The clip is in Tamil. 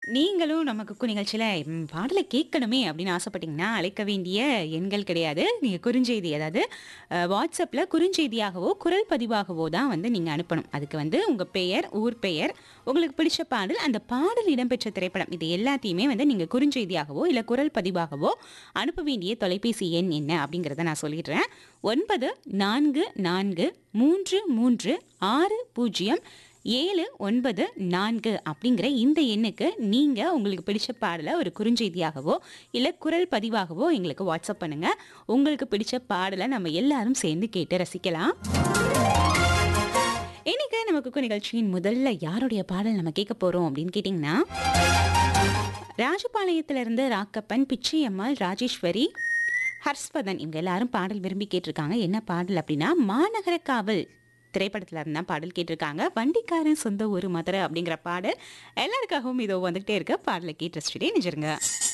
நீங்களும் நம்ம குக்கு நிகழ்ச்சியில ம், பாடலை கேட்கணுமே அப்படின்னு ஆசைப்பட்டீங்கன்னா அழைக்க வேண்டிய எண்கள் கிடையாது நீங்க குறுஞ்செய்தி அதாவது அஹ், வாட்ஸ்அப்ல குறுஞ்செய்தியாகவோ குரல் பதிவாகவோ தான் வந்து நீங்க அனுப்பணும் அதுக்கு வந்து உங்க பெயர் ஊர் பெயர் உங்களுக்கு பிடிச்ச பாடல் அந்த பாடல் இடம்பெற்ற திரைப்படம் இது எல்லாத்தையுமே வந்து நீங்க குறுஞ்செய்தியாகவோ இல்ல குரல் பதிவாகவோ அனுப்ப வேண்டிய தொலைபேசி எண் என்ன அப்படிங்கிறத நான் சொல்லிடுறேன் ஒன்பது நான்கு நான்கு மூன்று மூன்று ஆறு பூஜ்ஜியம் ஏழு ஒன்பது நான்கு அப்படிங்கிற இந்த எண்ணுக்கு நீங்க உங்களுக்கு பிடிச்ச பாடலை ஒரு குறுஞ்செய்தியாகவோ இல்ல குரல் பதிவாகவோ எங்களுக்கு வாட்ஸ்அப் பண்ணுங்க உங்களுக்கு பிடிச்ச பாடலை நம்ம எல்லாரும் சேர்ந்து கேட்டு ரசிக்கலாம் இன்னைக்கு நம்ம குக்கு நிகழ்ச்சியின் முதல்ல யாருடைய பாடல் நம்ம கேட்க போறோம் அப்படின்னு கேட்டிங்கன்னா ராஜபாளையத்துல இருந்து ராக்கப்பன் பிச்சையம்மாள் ராஜேஸ்வரி ஹர்ஷ்வதன் இவங்க எல்லாரும் பாடல் விரும்பி கேட்டிருக்காங்க என்ன பாடல் அப்படின்னா மாநகர காவல் திரைப்படத்துல இருந்தா பாடல் கேட்டிருக்காங்க வண்டிக்காரன் சொந்த ஒரு மதுரை அப்படிங்கிற பாடல் எல்லாருக்காகவும் இதோ வந்துகிட்டே இருக்க பாடலை கேட்டு ரசிச்சுட்டே நினைச்சிருங்க